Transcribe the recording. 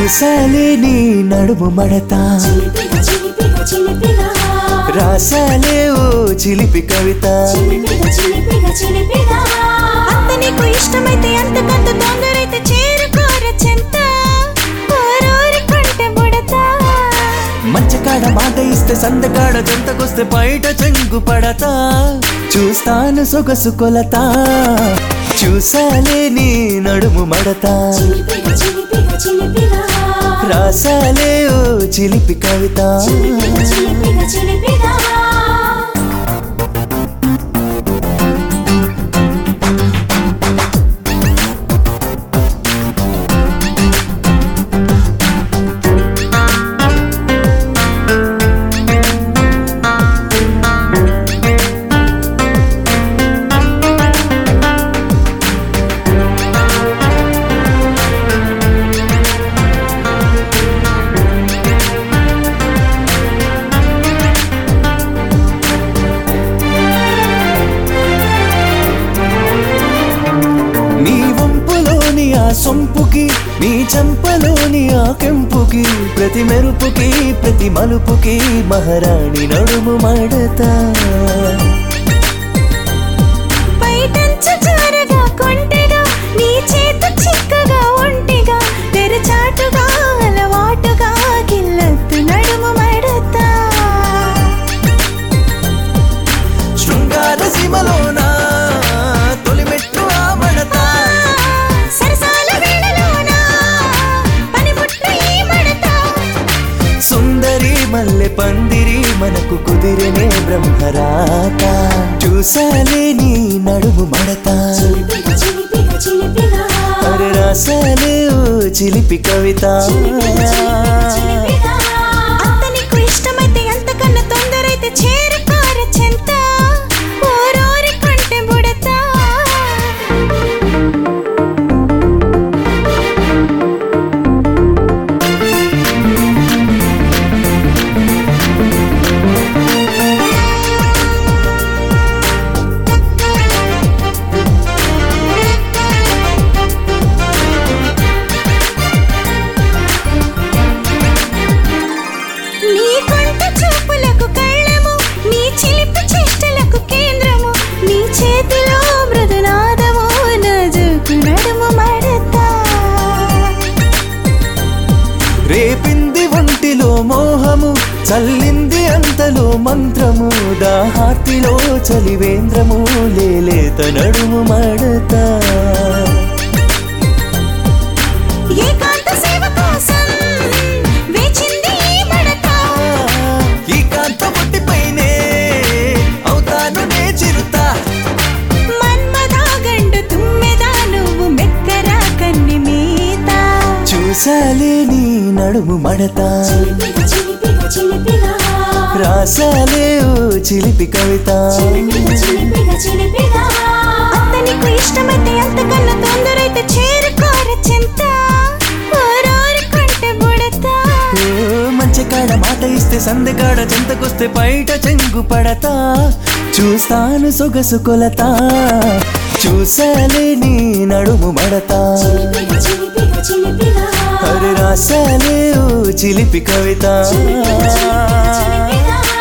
చూసాలే నీ నడుము మడతా చిలిపిగా చిలిపిగా చిలిపిగా రాసాలే ఓ చిలిపి కవిత చిలిపిగా చిలిపిగా చిలిపిగా అంత నీకు ఇష్టమైతే అంతకంత తొందరైతే చేరుకోర చెంత ఓరోరి కొంటె బుడతా మంచకాడ మాట ఇస్తే సందకాడ జంతకొస్తే బయట చెంగు పడతా చూస్తాను సొగసు కొలతా చూసాలే నీ నడుము మడతా చిలిపిగా చిలిపిగా చిలిపిగా రాసాలే ఓ చిలిపి కవిత చిలిపిగా చిలిపిగా చిలిపిగా నీ వంపులోని ఆ సొంపుకి నీ చంపలోని ఆ కెంపుకి ప్రతి మెరుపుకి ప్రతి మలుపుకి మహారాణి నడుము మడతా బయటంచు జారగా కొంటెగా నీ చేత చిక్కగా ఒంటిగా తెరచాటుగా అలవాటుగా గిల్లత్తు నడుము మడతా శృంగార సీమలోన తొలి మెట్టు ఆ మడతా సరసాల వేళలోన పనిముట్టు ఈ మడతా సుందరి మల్లె పందిరి మనకు కుదిరినే బ్రహ్మరాత చూసాలే నీ నడుము మడతా చిలిపిగా చిలిపిగా చిలిపిగా అరే రాసాలే ఓ చిలిపి కవిత అంత నీకు ఇష్టమైతే అంతకన్నా తొందరైతే చేరుకోర చెంత ఓరోరి కొంటె బుడతా నీ కొంట చూపులకు కళ్ళము నీ చిలిపి చేష్టలకు కేంద్రము నీ చేతిలో మృదునాదము నజుకు నడుము మడతా రేపింది ఒంటిలో మోహము చల్లింది అంతలో మంత్రము దాహార్తిలో చలివేంద్రము లేలేత నడుము మడతా ఏకాంత సేవ కోసం వేచింది ఈ మడతా ఈ కాంత ఒట్టిపైనే అవుతాను నే చిరుతా మన్మదాగండు తుమ్మెదా నువ్వు మెక్కరా కన్ని మీత చూసాలే నీ నడుము మడతా చిలిపిగా చిలిపిగా చిలిపిగా రాసాలే ఓ చిలిపి కవిత చిలిపిగా చిలిపిగా చిలిపిగా అంత నీకు ఇష్టమైతే అంతకన్నా తొందరైతే చేరుకోర చెంత ఓరోరి కొంటె బుడతా ఓ, మంచి కాడ మాట ఇస్తే సందెకాడ చెంతకొస్తే బయట చెంగు పడతా చూస్తాను సొగసు కొలతా చూసాలే నీ నడుము మడతా చిలిపిగా చిలిపిగా చిలిపిగా హరి రాసాలే ఓ చిలిపి కవిత చిలిపిగా చిలిపిగా చిలిపిగా